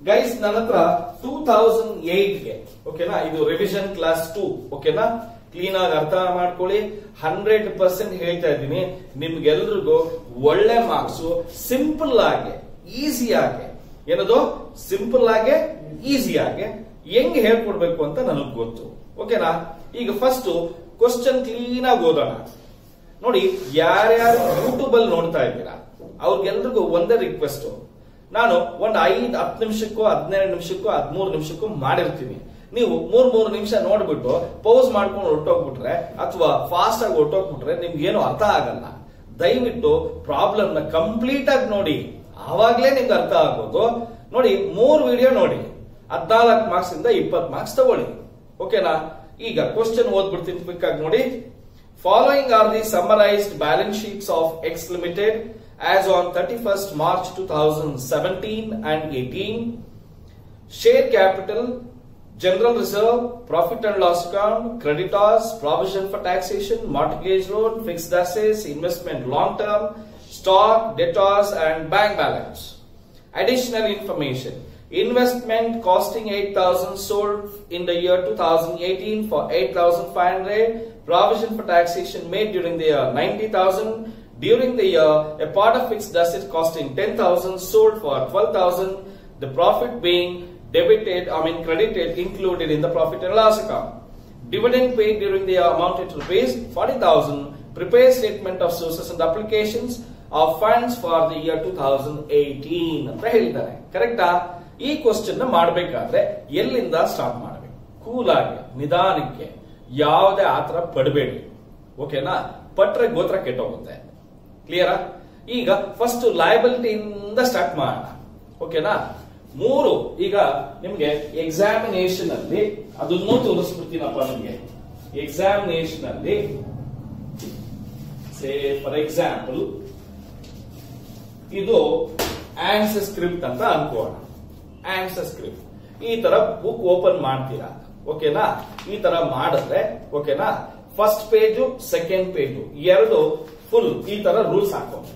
Guys ನನ್ನ ಹತ್ರ two thousand ಏಟ್ಗೆ ಓಕೆನಾ ಇದು ರಿವಿಷನ್ ಕ್ಲಾಸ್ ಟೂ ಓಕೆನಾ ಕ್ಲೀನ್ ಆಗಿ ಅರ್ಥ ಮಾಡ್ಕೊಳ್ಳಿ ಹಂಡ್ರೆಡ್ ಪರ್ಸೆಂಟ್ ಹೇಳ್ತಾ ಇದ್ದೀನಿ ನಿಮ್ಗೆಲ್ರಿಗೂ ಒಳ್ಳೆ ಮಾರ್ಕ್ಸ್ ಸಿಂಪಲ್ ಆಗಿ ಈಸಿ ಆಗಿ ಏನದು ಸಿಂಪಲ್ ಆಗಿ ಈಸಿ ಆಗಿ ಹೆಂಗ್ ಹೇಳ್ಕೊಡ್ಬೇಕು ಅಂತ ನನಗ್ ಗೊತ್ತು ಓಕೆನಾ ಈಗ ಫಸ್ಟ್ ಕ್ವಶನ್ ಕ್ಲೀನ್ ಆಗಿ ಓದೋಣ ನೋಡಿ ಯಾರ್ಯಾರು ಯೂಟ್ಯೂಬ್ ಅಲ್ಲಿ ನೋಡ್ತಾ ಇದ್ದೀರಾ ಅವ್ರಿಗೆಲ್ರಿಗೂ ಒಂದೇ ರಿಕ್ವೆಸ್ಟ್ ನಾನು ಒಂದ್ ಐದ್ ಹತ್ತು ನಿಮಿಷಕ್ಕೂ ಹದಿನೈದು ನಿಮಿಷಕ್ಕೂ ಹದಿಮೂರು ನಿಮಿಷಕ್ಕೂ ಮಾಡಿರ್ತೀನಿ ನೀವು ಮೂರ್ ಮೂರು ನಿಮಿಷ ನೋಡ್ಬಿಟ್ಟು ಪೌಸ್ ಮಾಡ್ಕೊಂಡು ಹೊರಟೋಗ್ಬಿಟ್ರೆ ಅಥವಾ ಫಾಸ್ಟ್ ಆಗಿ ಹೊರಟೋಗ್ಬಿಟ್ರೆ ನಿಮ್ಗೆ ಏನು ಅರ್ಥ ಆಗಲ್ಲ ದಯವಿಟ್ಟು ಪ್ರಾಬ್ಲಮ್ ನ ಕಂಪ್ಲೀಟ್ ಆಗಿ ನೋಡಿ ಆವಾಗ್ಲೇ ನಿಮ್ಗೆ ಅರ್ಥ ಆಗೋದು ನೋಡಿ ಮೂರ್ ವಿಡಿಯೋ ನೋಡಿ ಹದ್ನಾಲ್ಕು ಮಾರ್ಕ್ಸ್ ಇಂದ ಇಪ್ಪತ್ ಮಾರ್ಕ್ಸ್ ತಗೊಳ್ಳಿ ಓಕೆನಾ ಈಗ ಕ್ವಶನ್ ಓದ್ಬಿಡ್ತೀನಿ ಕ್ವಿಕ್ ಆಗಿ ನೋಡಿ Following are the summarized balance sheets of X Limited as on 31st March 2017 and 18. Share capital, general reserve, profit and loss account, creditors, provision for taxation, mortgage loan, fixed assets, investment long term, stock, debtors and bank balance. Additional information. Investment costing 8000 sold in the year 2018 for 8500 provision for taxation made during the year 90000 during the year a part of fixed asset costing 10000 sold for 12000 the profit being debited i mean credited included in the profit and loss account dividend paid during the year amounted to rupees 40000 prepare statement of sources and applications of funds for the year 2018 ಅಂತ ಹೇಳಿದ್ದಾರೆ ಕರೆಕ್ಟಾ ಈ question ನ ಮಾಡಬೇಕಾದ್ರೆ ಎಲ್ಲಿಂದ start ಮಾಡಬೇಕು cool ಆಗಿ ನಿಧಾನಕ್ಕೆ ಯಾವುದೇ ಆತರ ಪಡಬೇಡಿ ಓಕೆನಾ ಪಟ್ರೆ ಗೋತ್ರ ಕೆಟ್ಟೋಗುತ್ತೆ ಕ್ಲಿಯರಾ ಈಗ ಫಸ್ಟ್ ಲಯಬಿಲಿಟಿಯಿಂದ ಸ್ಟಾರ್ಟ್ ಮಾಡೋಣ ಓಕೆನಾ ಮೂರು ಈಗ ನಿಮ್ಗೆ ಎಕ್ಸಾಮಿನೇಷನ್ ಅಲ್ಲಿ ಅದನ್ನು ತೋರಿಸ್ಬಿಡ್ತೀನಪ್ಪ ನಿಮ್ಗೆ ಎಕ್ಸಾಮಿನೇಷನ್ ಅಲ್ಲಿ ಸೇ ಫಾರ್ ಎಕ್ಸಾಂಪಲ್ ಇದು ಆನ್ಸರ್ ಸ್ಕ್ರಿಪ್ಟ್ ಅಂತ ಅನ್ಕೋಣ ಆನ್ಸರ್ ಸ್ಕ್ರಿಪ್ಟ್ ಈ ತರ ಬುಕ್ ಓಪನ್ ಮಾಡ್ತೀರಾ ಓಕೆನಾ ಈ ತರ ಮಾಡಿದ್ರೆ ಓಕೆನಾ ಫಸ್ಟ್ ಪೇಜು ಸೆಕೆಂಡ್ ಪೇಜು ಎರಡು ಫುಲ್ ಈ ತರ ರೂಲ್ಸ್ ಹಾಕೊಂಡ್ರಿ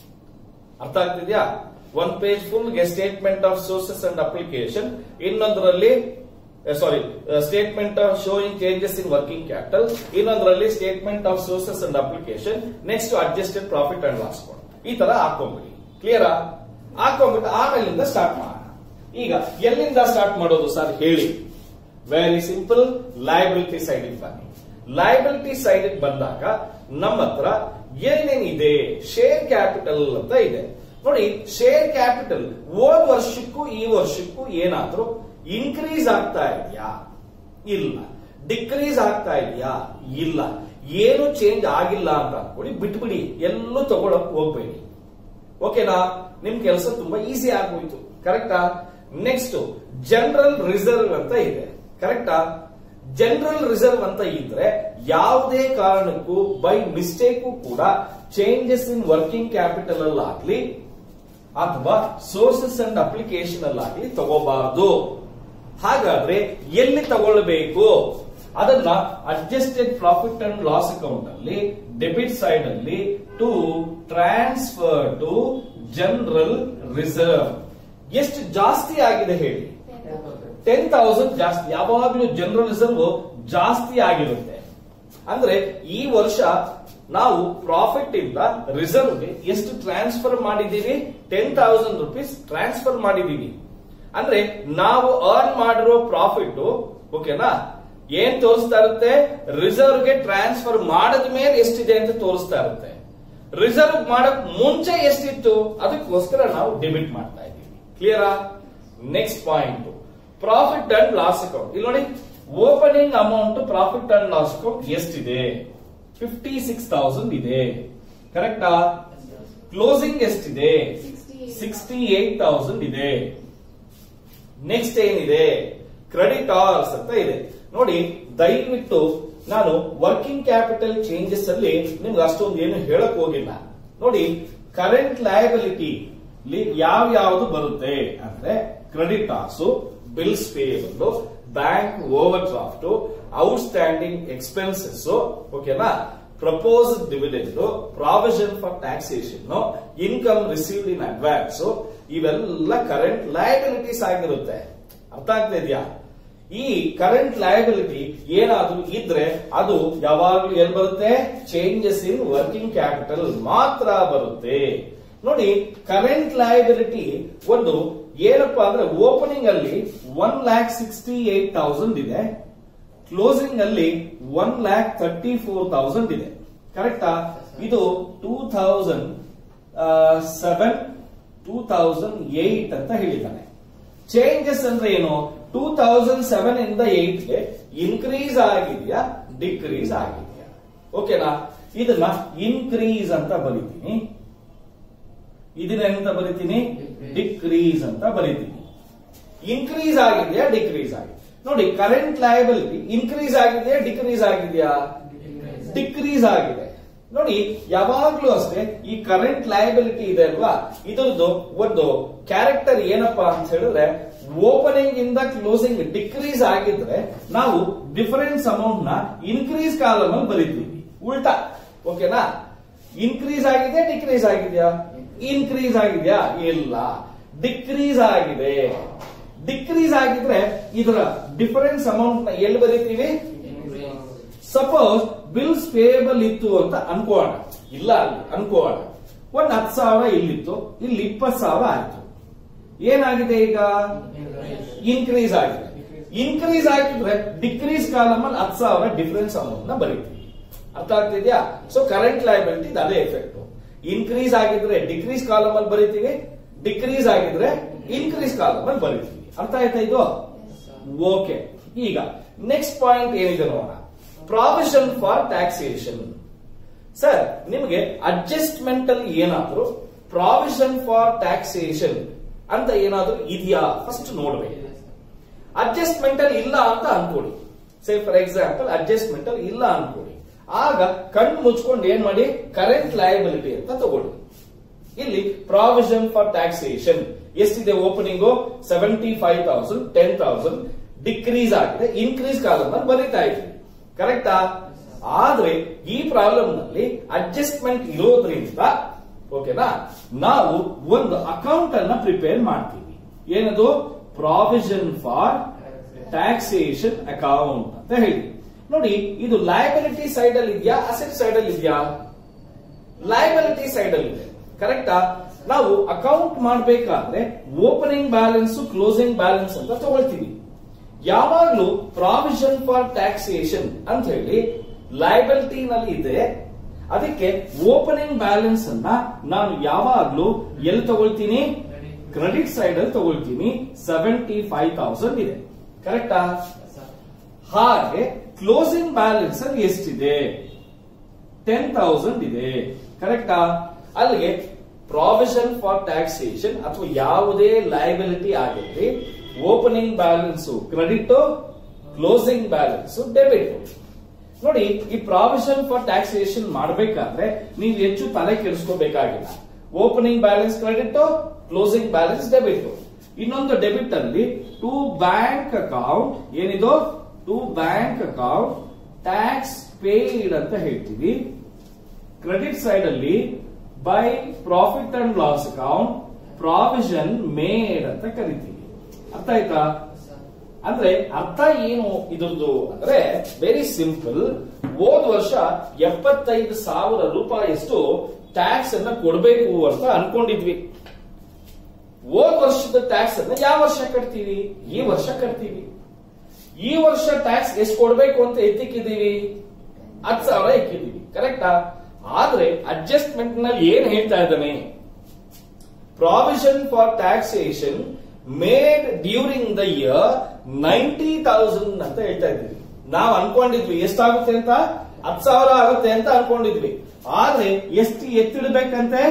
ಅರ್ಥ ಆಗ್ತಿದ್ಯಾ ಒಂದ್ ಪೇಜ್ ಫುಲ್ ಗೆ statement of sources and application ಇನ್ನೊಂದರಲ್ಲಿ sorry statement of showing changes in working capital ಇನ್ನೊಂದರಲ್ಲಿ statement of sources and application next adjusted profit and loss ಈ ತರ ಹಾಕೊಂಡ್ಬಿಡಿ ಕ್ಲಿಯರಾ ಹಾಕೊಂಡ್ಬಿಟ್ಟು ಆಮೇಲಿಂದ ಸ್ಟಾರ್ಟ್ ಮಾಡೋಣ ಈಗ ಎಲ್ಲಿಂದ ಸ್ಟಾರ್ಟ್ ಮಾಡೋದು ಸರ್ ಹೇಳಿ ವೆರಿ ಸಿಂಪಲ್ ಲಯಬಿಲಿಟಿ ಸೈಡ್ ಬನ್ನಿ ಲಯಬಿಲಿಟಿ ಸೈಡ್ ಬಂದಾಗ ನಮ್ಮ ಹತ್ರ ಏನೇನಿದೆ ಶೇರ್ ಕ್ಯಾಪಿಟಲ್ ಅಂತ ಇದೆ ನೋಡಿ ಶೇರ್ ಕ್ಯಾಪಿಟಲ್ ಹೋದ್ ವರ್ಷಕ್ಕೂ ಈ ವರ್ಷಕ್ಕೂ ಏನಾದ್ರೂ ಇನ್ಕ್ರೀಸ್ ಆಗ್ತಾ ಇದೆಯಾ ಇಲ್ಲ ಡಿಕ್ರೀಸ್ ಆಗ್ತಾ ಇದೆಯಾ ಇಲ್ಲ ಏನು ಚೇಂಜ್ ಆಗಿಲ್ಲ ಅಂತ ಅನ್ಕೊಳ್ಳಿ ಬಿಟ್ಬಿಡಿ ಎಲ್ಲೂ ತಗೊಳಕ್ ಹೋಗ್ಬೇಡಿ ಓಕೆನಾ ನಿಮ್ ಕೆಲಸ ತುಂಬಾ ಈಸಿ ಆಗೋಯ್ತು ಕರೆಕ್ಟಾ ನೆಕ್ಸ್ಟ್ ಜನರಲ್ ರಿಸರ್ವ್ ಅಂತ ಇದೆ ಕರೆಕ್ಟಾ ಜನರಲ್ ರಿಸರ್ವ್ ಅಂತ ಇದ್ರೆ ಯಾವುದೇ ಕಾರಣಕ್ಕೂ ಬೈ ಮಿಸ್ಟೇಕು ಕೂಡ ಚೇಂಜಸ್ ಇನ್ ವರ್ಕಿಂಗ್ ಕ್ಯಾಪಿಟಲ್ ಅಲ್ಲಾಗ್ಲಿ ಅಥವಾ ಸೋರ್ಸಸ್ ಅಂಡ್ ಅಪ್ಲಿಕೇಶನ್ ಅಲ್ಲಾಗ್ಲಿ ತಗೋಬಾರ್ದು ಹಾಗಾದ್ರೆ ಎಲ್ಲಿ ತಗೊಳ್ಬೇಕು ಅದನ್ನ adjusted profit and loss account ಅಲ್ಲಿ ಡೆಬಿಟ್ ಸೈಡ್ ಅಲ್ಲಿ to transfer to general reserve ಎಷ್ಟು ಜಾಸ್ತಿ ಆಗಿದೆ ಹೇಳಿ ಟೆನ್ ತೌಸಂಡ್ ಜಾಸ್ತಿ ಯಾವಾಗಲೂ ಜನರಲ್ ರಿಸರ್ವ್ ಜಾಸ್ತಿ ಆಗಿರುತ್ತೆ ಅಂದ್ರೆ ಈ ವರ್ಷ ನಾವು ಪ್ರಾಫಿಟ್ ಇಂದ ರಿಸರ್ವ್ ಗೆ ಎಷ್ಟು ಟ್ರಾನ್ಸ್ಫರ್ ಮಾಡಿದೀವಿ ಟೆನ್ ತೌಸಂಡ್ ರುಪೀಸ್ ಟ್ರಾನ್ಸ್ಫರ್ ಮಾಡಿದೀವಿ ಅಂದ್ರೆ ನಾವು ಅರ್ನ್ ಮಾಡಿರೋ ಪ್ರಾಫಿಟ್ ಓಕೆನಾ ಏನ್ ತೋರಿಸ್ತಾ ಇರುತ್ತೆ ರಿಸರ್ವ್ ಗೆ ಟ್ರಾನ್ಸ್ಫರ್ ಮಾಡದ ಮೇಲೆ ಎಷ್ಟಿದೆ ಅಂತ ತೋರಿಸ್ತಾ ಇರುತ್ತೆ ರಿಸರ್ವ್ ಮಾಡಕ್ ಮುಂಚೆ ಎಷ್ಟಿತ್ತು ಅದಕ್ಕೋಸ್ಕರ ನಾವು ಡೆಬಿಟ್ ಮಾಡ್ತಾ ಇದ್ದೀವಿ ಕ್ಲಿಯರಾ next point profit and loss account ಇಲ್ಲಿ ನೋಡಿ opening amount profit and loss account ಎಷ್ಟಿದೆ ಫಿಫ್ಟಿ ಸಿಕ್ಸ್ ತೌಸಂಡ್ ಇದೆ ಕರೆಕ್ಟಾ ಕ್ಲೋಸಿಂಗ್ ಎಷ್ಟಿದೆ ಸಿಕ್ಸ್ಟಿ ಏಟ್ ತೌಸಂಡ್ ಇದೆ ನೆಕ್ಸ್ಟ್ ಏನಿದೆ ಕ್ರೆಡಿಟಾರ್ಸ್ ಅಂತ ಇದೆ ನೋಡಿ ದಯವಿಟ್ಟು ನಾನು ವರ್ಕಿಂಗ್ ಕ್ಯಾಪಿಟಲ್ ಚೇಂಜಸ್ ಅಲ್ಲಿ ನಿಮ್ಗೆ ಅಷ್ಟೊಂದು ಏನು ಹೇಳಕ್ ಹೋಗಿಲ್ಲ ನೋಡಿ ಕರೆಂಟ್ ಲಯಬಿಲಿಟಿ ಯಾವ ಯಾವುದು ಬರುತ್ತೆ ಅಂದ್ರೆ creditors bills payable bank overdraft outstanding expenses ಓಕೆನಾ proposed dividend provision for taxation income received in advance ಇವೆಲ್ಲ ಕರೆಂಟ್ ಲಯಬಿಲಿಟೀಸ್ ಆಗಿರುತ್ತೆ ಅರ್ಥ ಆಗ್ತಾ ಇದೆಯಾ ಈ ಕರೆಂಟ್ ಲಯಬಿಲಿಟಿ ಏನಾದ್ರೂ ಇದ್ರೆ ಅದು ಯಾವಾಗ್ಲೂ ಎಲ್ಲಿ ಬರುತ್ತೆ ಚೇಂಜಸ್ ಇನ್ ವರ್ಕಿಂಗ್ ಕ್ಯಾಪಿಟಲ್ ಮಾತ್ರ ಬರುತ್ತೆ ನೋಡಿ ಕರೆಂಟ್ ಲಯಬಿಲಿಟಿ ಒಂದು ಏನಪ್ಪಾ ಅಂದ್ರೆ ಓಪನಿಂಗ್ ಅಲ್ಲಿ one lakh sixty eight thousand ಇದೆ ಕ್ಲೋಸಿಂಗ್ ಅಲ್ಲಿ one lakh thirty four thousand ಇದೆ ಕರೆಕ್ಟಾ ಇದು two thousand seven two thousand eight ಅಂತ ಹೇಳಿದ್ದಾನೆ ಚೇಂಜಸ್ ಅಂದ್ರೆ ಏನು ಟೂ ತೌಸಂಡ್ ಸೆವೆನ್ ಇಂದ ಏಟ್ಗೆ ಇನ್ಕ್ರೀಸ್ ಆಗಿದೆಯಾ ಡಿಕ್ರೀಸ್ ಆಗಿದೆಯಾ ಓಕೆನಾ ಇದನ್ನ ಇನ್ಕ್ರೀಸ್ ಅಂತ ಬರಿತೀನಿ ಇದನ್ನ ಎಂತ ಬರಿತೀನಿ ಡಿಕ್ರೀಸ್ ಅಂತ ಬರಿತೀನಿ ಇನ್ಕ್ರೀಸ್ ಆಗಿದೆಯಾ ಡಿಕ್ರೀಸ್ ಆಗಿದೆ ನೋಡಿ ಕರೆಂಟ್ ಲಯಬಿಲಿಟಿ ಇನ್ಕ್ರೀಸ್ ಆಗಿದೆಯಾ ಡಿಕ್ರೀಸ್ ಆಗಿದೆಯಾ ಡಿಕ್ರೀಸ್ ಆಗಿದೆ ನೋಡಿ ಯಾವಾಗ್ಲೂ ಅಷ್ಟೇ ಈ ಕರೆಂಟ್ ಲಯಬಿಲಿಟಿ ಇದೆ ಅಲ್ವಾ ಇದರದ್ದು ಒಂದು ಕ್ಯಾರೆಕ್ಟರ್ ಏನಪ್ಪಾ ಅಂತ ಹೇಳಿದ್ರೆ ಓಪನಿಂಗ್ ಇಂದ ಕ್ಲೋಸಿಂಗ್ ಡಿಕ್ರೀಸ್ ಆಗಿದ್ರೆ ನಾವು ಡಿಫರೆನ್ಸ್ ಅಮೌಂಟ್ ನ ಇನ್ಕ್ರೀಸ್ ಕಾಲಮ್ ಅಲ್ಲಿ ಬರೀತೀವಿ ಉಲ್ಟಾ ಓಕೆನಾ ಇನ್ಕ್ರೀಸ್ ಆಗಿದೆ ಡಿಕ್ರೀಸ್ ಆಗಿದೆಯಾ ಇನ್ಕ್ರೀಸ್ ಆಗಿದೆಯಾ ಇಲ್ಲ ಡಿಕ್ರೀಸ್ ಆಗಿದೆ ಡಿಕ್ರೀಸ್ ಆಗಿದ್ರೆ ಇದರ ಡಿಫರೆನ್ಸ್ ಅಮೌಂಟ್ ನ ಎಲ್ಲಿ ಬರೀತೀವಿ ಸಪೋಸ್ ಬಿಲ್ಸ್ ಪೇಬಲ್ ಇತ್ತು ಅಂತ ಅನ್ಕೋಣ ಇಲ್ಲ ಅಲ್ಲಿ ಅನ್ಕೋಣ ಒಂದ್ ಹತ್ತು ಸಾವಿರ ಇಲ್ಲಿತ್ತು ಇಲ್ಲಿ ಇಪ್ಪತ್ತು ಸಾವಿರ ಆಯ್ತು ಏನಾಗಿದೆ ಈಗ ಇನ್ಕ್ರೀಸ್ ಆಗಿದೆ ಇನ್ಕ್ರೀಸ್ ಆಗಿದ್ರೆ ಡಿಕ್ರೀಸ್ ಕಾಲಮ್ ಅಲ್ಲಿ ಹತ್ತು ಸಾವಿರ ಡಿಫರೆನ್ಸ್ ಅಮೌಂಟ್ ನ ಬರೀತೀವಿ ಅರ್ಥ ಆಗ್ತಿದ್ಯಾ ಸೊ ಕರೆಂಟ್ ಲಯಬಿಲಿಟಿ ಅದೇ ಎಫೆಕ್ಟ್ ಇನ್ಕ್ರೀಸ್ ಆಗಿದ್ರೆ ಡಿಕ್ರೀಸ್ ಕಾಲಮ್ ಅಲ್ಲಿ ಬರೀತೀವಿ ಡಿಕ್ರೀಸ್ ಆಗಿದ್ರೆ ಇನ್ಕ್ರೀಸ್ ಕಾಲಮ್ ಅಲ್ಲಿ ಬರೀತೀವಿ ಅರ್ಥ ಆಯ್ತಾ ಇದು ಓಕೆ ಈಗ ನೆಕ್ಸ್ಟ್ ಪಾಯಿಂಟ್ ಏನಿದೆ ನೋಡೋಣ ಪ್ರಾವಿಷನ್ ಫಾರ್ ಟ್ಯಾಕ್ಸೇಷನ್ ಸರ್ ನಿಮಗೆ ಅಡ್ಜಸ್ಟ್ಮೆಂಟ್ ಅಲ್ಲಿ ಏನಾದ್ರು ಪ್ರಾವಿಷನ್ ಫಾರ್ ಟ್ಯಾಕ್ಸೇಷನ್ ಅಂತ ಏನಾದ್ರೂ ಇದೆಯಾ ಫಸ್ಟ್ ನೋಡ್ಬೇಕು ಅಡ್ಜಸ್ಟ್ಮೆಂಟ್ ಅಲ್ಲಿ ಇಲ್ಲ ಅಂತ ಅನ್ಕೊಳ್ಳಿ ಸೇ ಫಾರ್ ಎಕ್ಸಾಂಪಲ್ ಅಡ್ಜಸ್ಟ್ಮೆಂಟ್ ಅಲ್ಲಿ ಇಲ್ಲ ಅನ್ಕೊಳ್ಳಿ ಆಗ ಕಣ್ಣು ಮುಚ್ಕೊಂಡು ಏನ್ ಮಾಡಿ ಕರೆಂಟ್ ಲಯಬಿಲಿಟಿ ಅಂತ ತಗೊಳ್ಳಿ ಇಲ್ಲಿ ಪ್ರಾವಿಷನ್ ಫಾರ್ ಟ್ಯಾಕ್ಸೇಷನ್ ಎಷ್ಟಿದೆ opening seventy five thousand ten thousand decrease ಆಗಿದೆ ಇನ್ಕ್ರೀಸ್ ಕಾಲಮ್ ಅಲ್ಲಿ ಬರೀತಾ ಇದ್ವಿ ಕರೆಕ್ಟಾ ಆದ್ರೆ ಈ ಪ್ರಾಬ್ಲಮ್ ನಲ್ಲಿ ಅಡ್ಜಸ್ಟ್ಮೆಂಟ್ ಇರೋದ್ರಿಂದ ಓಕೆನಾ ನಾವು ಒಂದು ಅಕೌಂಟ್ ಅನ್ನ ಪ್ರಿಪೇರ್ ಮಾಡ್ತೀವಿ ಏನದು ಪ್ರಾವಿಷನ್ ಫಾರ್ ಟ್ಯಾಕ್ಸೇಷನ್ ಅಕೌಂಟ್ ಅಂತ ಹೇಳಿ ನೋಡಿ ಇದು ಲಯಬಿಲಿಟಿ ಸೈಡ್ ಅಲ್ಲಿ ಇದೆಯಾ ಅಸೆಟ್ ಸೈಡ್ ಅಲ್ಲಿ ಇದೆಯಾ ಲಯಬಿಲಿಟಿ ಸೈಡ್ ಅಲ್ಲಿ ಇದೆ ಕರೆಕ್ಟಾ ನಾವು ಅಕೌಂಟ್ ಮಾಡಬೇಕಾದ್ರೆ ಓಪನಿಂಗ್ ಬ್ಯಾಲೆನ್ಸ್ ಕ್ಲೋಸಿಂಗ್ ಬ್ಯಾಲೆನ್ಸ್ ಅಂತ ತಗೊಳ್ತೀವಿ ಯಾವಾಗ್ಲೂ ಪ್ರಾವಿಷನ್ ಫಾರ್ ಟ್ಯಾಕ್ಸೇಷನ್ ಅಂತ ಹೇಳಿ ಲಯಬಿಲಿಟಿ ನಲ್ಲಿ ಇದೆ ಅದಕ್ಕೆ ಓಪನಿಂಗ್ ಬ್ಯಾಲೆನ್ಸ್ ಅನ್ನ ನಾನು ಯಾವಾಗ್ಲೂ ಎಲ್ಲಿ ತಗೊಳ್ತೀನಿ ಕ್ರೆಡಿಟ್ ಸೈಡ್ ಅಲ್ಲಿ ತಗೊಳ್ತೀನಿ ಸೆವೆಂಟಿ ಫೈವ್ ತೌಸಂಡ್ ಇದೆ ಕರೆಕ್ಟಾ ಹಾಗೆ ಕ್ಲೋಸಿಂಗ್ ಬ್ಯಾಲೆನ್ಸ್ ಅಲ್ಲಿ ಎಷ್ಟಿದೆ ಟೆನ್ ತೌಸಂಡ್ ಇದೆ ಕರೆಕ್ಟಾ ಅಲ್ಲಿಗೆ ಪ್ರಾವಿಷನ್ ಫಾರ್ ಟ್ಯಾಕ್ಸೇಷನ್ ಅಥವಾ ಯಾವುದೇ ಲಯಬಿಲಿಟಿ ಆಗಿರಲಿ opening balance credit closing balance debit ನೋಡಿ ಈ ಪ್ರಾವಿಷನ್ ಫಾರ್ ಟ್ಯಾಕ್ಸೇಷನ್ ಮಾಡಬೇಕಾದ್ರೆ ನೀವು ಹೆಚ್ಚು ತಲೆ ಕೆಡಿಸ್ಕೋಬೇಕಾಗಿಲ್ಲ opening balance credit closing balance debit ಇನ್ನೊಂದು ಡೆಬಿಟ್ ಅಲ್ಲಿ ಟು ಬ್ಯಾಂಕ್ ಅಕೌಂಟ್ ಏನಿದು to bank account tax paid ಅಂತ ಹೇಳ್ತೀವಿ ಕ್ರೆಡಿಟ್ ಸೈಡ್ ಅಲ್ಲಿ by profit and loss account provision made ಅಂತ ಕರಿತೀವಿ ಅರ್ಥ ಆಯ್ತಾ ಅಂದ್ರೆ ಅರ್ಥ ಏನು ಇದ್ರದ್ದು ಅಂದ್ರೆ ವೆರಿ ಸಿಂಪಲ್ ಹೋದ ವರ್ಷ ಎಪ್ಪತ್ತೈದು ಸಾವಿರ ರೂಪಾಯಿಯಷ್ಟು ಟ್ಯಾಕ್ಸ್ ಅನ್ನ ಕೊಡಬೇಕು ಅಂತ ಅನ್ಕೊಂಡಿದ್ವಿ ಹೋದ ವರ್ಷದ ಟ್ಯಾಕ್ಸ್ ಅನ್ನ ಯಾವ ವರ್ಷ ಕಟ್ತೀವಿ ಈ ವರ್ಷ ಕಟ್ತೀವಿ ಈ ವರ್ಷ ಟ್ಯಾಕ್ಸ್ ಎಷ್ಟು ಕೊಡಬೇಕು ಅಂತ ಎತ್ತಿಕ್ಕಿದೀವಿ ಹತ್ತು ಸಾವಿರ ಎಕ್ಕಿದೀವಿ ಕರೆಕ್ಟಾ ಆದ್ರೆ ಅಡ್ಜಸ್ಟ್ಮೆಂಟ್ ನಲ್ಲಿ ಏನ್ ಹೇಳ್ತಾ ಇದ್ದಾನೆ provision for taxation made during the year ninety thousand ಅಂತ ಹೇಳ್ತಾ ಇದ್ವಿ ನಾವು ಅನ್ಕೊಂಡಿದ್ವಿ ಎಷ್ಟಾಗುತ್ತೆ ಅಂತ ಹತ್ತು ಸಾವಿರ ಆಗುತ್ತೆ ಅಂತ ಅನ್ಕೊಂಡಿದ್ವಿ ಆದ್ರೆ ಎಷ್ಟು ಎತ್ತಿಡ್ಬೇಕಂತೆ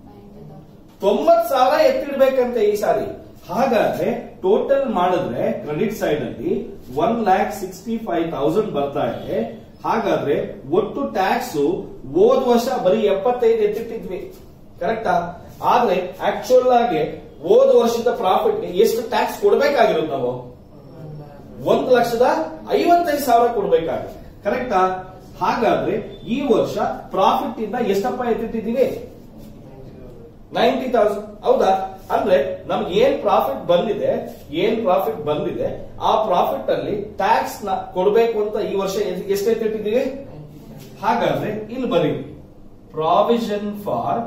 ತೊಂಬತ್ ಸಾವಿರ ಎತ್ತಿಡ್ಬೇಕಂತೆ ಈ ಸಾರಿ ಹಾಗಾದ್ರೆ ಟೋಟಲ್ ಮಾಡಿದ್ರೆ ಕ್ರೆಡಿಟ್ ಸೈಡ್ ಅಲ್ಲಿ one lakh sixty five thousand ಬರ್ತಾ ಇದೆ ಹಾಗಾದ್ರೆ ಒಟ್ಟು ಟ್ಯಾಕ್ಸ್ ಹೋದ ವರ್ಷ ಬರೀ ಎಪ್ಪತ್ತೈದು ಎತ್ತಿಟ್ಟಿದ್ವಿ ಕರೆಕ್ಟಾ ಆದ್ರೆ ಆಕ್ಚುಯಲ್ ಆಗಿ ಹೋದ ವರ್ಷದ ಪ್ರಾಫಿಟ್ ಎಷ್ಟು ಟ್ಯಾಕ್ಸ್ ಕೊಡ್ಬೇಕಾಗಿರೋದು ನಾವು ಒಂದು ಲಕ್ಷದ ಐವತ್ತೈದು ಸಾವಿರ ಕೊಡ್ಬೇಕಾಗುತ್ತೆ ಕರೆಕ್ಟಾ ಹಾಗಾದ್ರೆ ಈ ವರ್ಷ ಪ್ರಾಫಿಟ್ ಇಂದ ಎಷ್ಟಪ್ಪ ಎತ್ತಿಟ್ಟಿದ್ದೀವಿ ನೈಂಟಿ ತೌಸಂಡ್ ಹೌದಾ ಅಂದ್ರೆ ನಮ್ಗೆ ಏನ್ ಪ್ರಾಫಿಟ್ ಬಂದಿದೆ ಏನ್ ಪ್ರಾಫಿಟ್ ಬಂದಿದೆ ಆ ಪ್ರಾಫಿಟ್ ಅಲ್ಲಿ ಟ್ಯಾಕ್ಸ್ ನ ಕೊಡಬೇಕು ಅಂತ ಈ ವರ್ಷ ಎಷ್ಟೈತೆ ಇಟ್ಟಿದ್ದೀವಿ ಹಾಗಾದ್ರೆ ಇಲ್ಲಿ ಬರೀರಿ provision for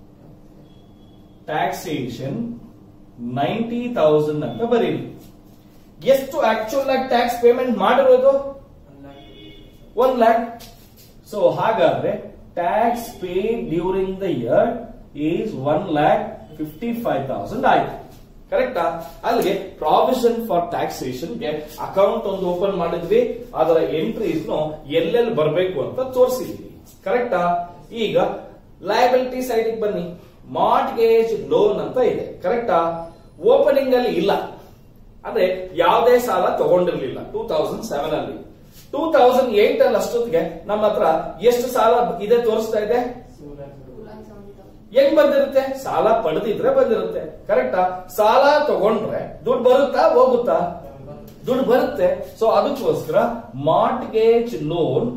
taxation ninety thousand ಅಂತ ಬರೀರಿ ಎಷ್ಟು ಆಕ್ಚುಲ್ ಆಗಿ ಟ್ಯಾಕ್ಸ್ ಪೇಮೆಂಟ್ ಮಾಡಿರೋದು ಒನ್ ಲ್ಯಾಕ್ ಸೊ ಹಾಗಾದ್ರೆ tax pay during the year is one lakh fifty five thousand ಆಯ್ತು ಕರೆಕ್ಟಾ ಅಲ್ಲಿಗೆ ಪ್ರಾವಿಷನ್ ಫಾರ್ ಟ್ಯಾಕ್ಸೇಷನ್ ಗೆ ಅಕೌಂಟ್ ಒಂದು ಓಪನ್ ಮಾಡಿದ್ವಿ ಅದರ ಎಂಟ್ರೀಸ್ ಎಲ್ಲೆಲ್ಲಿ ಬರಬೇಕು ಅಂತ ತೋರಿಸಿದ್ವಿ ಕರೆಕ್ಟಾ ಈಗ ಲಯಬಿಲಿಟಿ ಸೈಡ್ ಬನ್ನಿ ಮಾರ್ಟ್ಗೇಜ್ ಲೋನ್ ಅಂತ ಇದೆ ಕರೆಕ್ಟಾ ಓಪನಿಂಗ್ ಅಲ್ಲಿ ಇಲ್ಲ ಅಂದ್ರೆ ಯಾವುದೇ ಸಾಲ ತಗೊಂಡಿರ್ಲಿಲ್ಲ ಟೂ ತೌಸಂಡ್ ಸೆವೆನ್ ಅಲ್ಲಿ ಟೂ ತೌಸಂಡ್ ಏಟ್ ಅಲ್ಲಿ ಅಷ್ಟೊತ್ತಿಗೆ ನಮ್ಮ ಹತ್ರ ಎಷ್ಟು ಸಾಲ ಇದೆ ತೋರಿಸ್ತಾ ಇದೆ ಹೆಂಗ್ ಬಂದಿರುತ್ತೆ ಸಾಲ ಪಡೆದಿದ್ರೆ ಬಂದಿರುತ್ತೆ ಕರೆಕ್ಟಾ ಸಾಲ ತಗೊಂಡ್ರೆ ದುಡ್ಡು ಬರುತ್ತಾ ಹೋಗುತ್ತಾ ದುಡ್ಡು ಬರುತ್ತೆ ಸೊ ಅದಕ್ಕೋಸ್ಕರ mortgage loan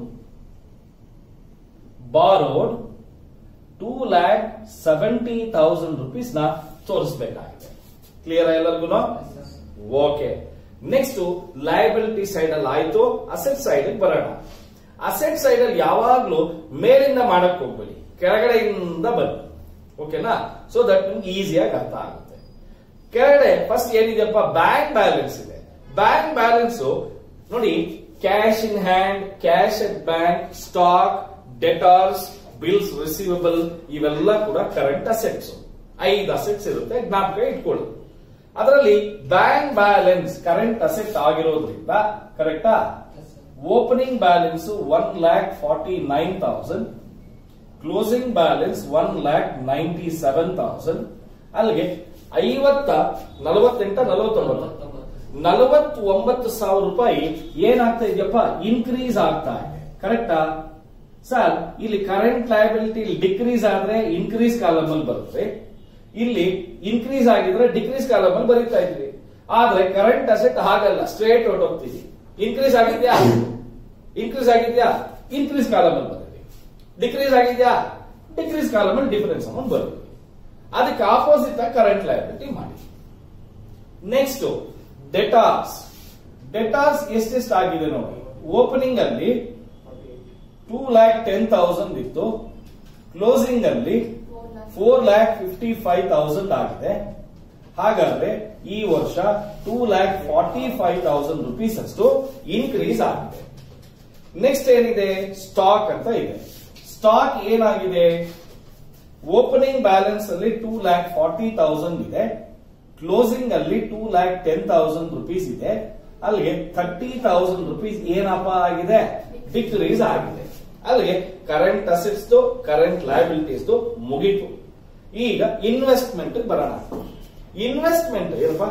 borrowed two lakh seventy thousand rupees ನ ತೋರಿಸಬೇಕಾಗಿದೆ ಕ್ಲಿಯರ್ ಎಲ್ಲರಿಗೂ ಓಕೆ ನೆಕ್ಸ್ಟ್ ಲಯಬಿಲಿಟಿ ಸೈಡ್ ಅಲ್ಲಿ ಆಯ್ತು ಅಸೆಟ್ ಸೈಡ್ ಬರೋಣ ಅಸೆಟ್ ಸೈಡ್ ಅಲ್ಲಿ ಯಾವಾಗ್ಲೂ ಮೇಲಿಂದ ಮಾಡಕ್ ಹೋಗ್ಬೇಡಿ ಕೆಳಗಡೆಯಿಂದ ಬನ್ನಿ ಓಕೆನಾ ಸೊ ದಟ್ ನಿಮ್ಗೆ ಈಸಿಯಾಗಿ ಅರ್ಥ ಆಗುತ್ತೆ ಕೆಳಗಡೆ ಫಸ್ಟ್ ಏನಿದೆಯಪ್ಪ ಬ್ಯಾಂಕ್ ಬ್ಯಾಲೆನ್ಸ್ ಇದೆ ಬ್ಯಾಂಕ್ ಬ್ಯಾಲೆನ್ಸ್ ನೋಡಿ cash in hand cash at bank stock debtors bills receivable ಇವೆಲ್ಲ ಕೂಡ ಕರೆಂಟ್ ಅಸೆಟ್ಸ್ ಐದು ಅಸೆಟ್ಸ್ ಇರುತ್ತೆ ಜ್ಞಾಪಕ ಇಟ್ಕೊಳ್ಳಿ ಅದರಲ್ಲಿ ಬ್ಯಾಂಕ್ ಬ್ಯಾಲೆನ್ಸ್ ಕರೆಂಟ್ ಅಸೆಟ್ ಆಗಿರೋದ್ರಿಂದ ಕರೆಕ್ಟಾ opening balance one lakh forty nine thousand closing balance one lakh ninety seven thousand ಅಲ್ಲಿಗೆ ಐವತ್ತ ನಲವತ್ತೆಂಟ ನಲವತ್ತೊಂಬತ್ತು ನಲವತ್ತೊಂಬತ್ತು ಸಾವಿರ ರೂಪಾಯಿ ಏನಾಗ್ತಾ ಇದೆಯಪ್ಪ ಇನ್ಕ್ರೀಸ್ ಆಗ್ತಾ ಇದೆ ಕರೆಕ್ಟಾ ಸರ್ ಇಲ್ಲಿ ಕರೆಂಟ್ ಲಯಬಿಲಿಟಿ ಡಿಕ್ರೀಸ್ ಆದ್ರೆ ಇನ್ಕ್ರೀಸ್ ಕಾಲಮ್ ಅಲ್ಲಿ ಬರುತ್ತೆ ಇಲ್ಲಿ ಇನ್ಕ್ರೀಸ್ ಆಗಿದ್ರೆ ಡಿಕ್ರೀಸ್ ಕಾಲಮ್ ಅಲ್ಲಿ ಬರೀತಾ ಇದ್ವಿ ಆದ್ರೆ ಕರೆಂಟ್ ಅಸೆಟ್ ಹಾಗಲ್ಲ ಸ್ಟ್ರೇಟ್ ಹೊರಟೋಗ್ತೀವಿ ಇನ್ಕ್ರೀಸ್ ಆಗಿದ್ಯಾ ಇನ್ಕ್ರೀಸ್ ಆಗಿದ್ಯಾ ಇನ್ಕ್ರೀಸ್ ಕಾಲಮ್ ಅಲ್ಲಿ ಬರೀವಿ ಡಿಕ್ರೀಸ್ ಆಗಿದ್ಯಾ ಡಿಕ್ರೀಸ್ ಕಾಲಮ್ ಅಲ್ಲಿ ಡಿಫರೆನ್ಸ್ ಅಮೌಂಟ್ ಬರುತ್ತೆ ಅದಕ್ಕೆ ಆಪೋಸಿಟ್ ಕರೆಂಟ್ ಲಯಬಿಲಿಟಿ ಮಾಡಿ ನೆಕ್ಸ್ಟ್ ಡೆಟಾರ್ಸ್ ಡೆಟಾರ್ಸ್ ಎಷ್ಟೆಷ್ಟು ಆಗಿದೆ ನೋಡಿ ಓಪನಿಂಗ್ ಅಲ್ಲಿ ಟೂ ಲ್ಯಾಕ್ ಟೆನ್ ತೌಸಂಡ್ ಇತ್ತು ಕ್ಲೋಸಿಂಗ್ ಅಲ್ಲಿ four lakh fifty five thousand ಆಗಿದೆ ಹಾಗಾದ್ರೆ ಈ ವರ್ಷ two lakh forty five thousand rupees ಅಷ್ಟು ಇನ್ಕ್ರೀಸ್ ಆಗಿದೆ ನೆಕ್ಸ್ಟ್ ಏನಿದೆ ಸ್ಟಾಕ್ ಅಂತ ಇದೆ ಸ್ಟಾಕ್ ಏನಾಗಿದೆ ಓಪನಿಂಗ್ ಬ್ಯಾಲೆನ್ಸ್ ಅಲ್ಲಿ ಟೂ ಲ್ಯಾಕ್ ಫಾರ್ಟಿ ತೌಸಂಡ್ ಇದೆ ಕ್ಲೋಸಿಂಗ್ ಅಲ್ಲಿ two lakh ten thousand rupees ಇದೆ ಅಲ್ಲಿಗೆ ಥರ್ಟಿ ತೌಸಂಡ್ ರುಪೀಸ್ ಏನಪ್ಪ ಆಗಿದೆ ಡಿಕ್ರೀಸ್ ಆಗಿದೆ ಅಲ್ಲಿಗೆ ಕರೆಂಟ್ ಅಸೆಟ್ಸ್ ಕರೆಂಟ್ ಲಯಬಿಲಿಟೀಸ್ ಮುಗೀತು ಈಗ ಇನ್ವೆಸ್ಟ್ಮೆಂಟ್ ಬರೋಣ ಇನ್ವೆಸ್ಟ್ಮೆಂಟ್ ಏನಪ್ಪ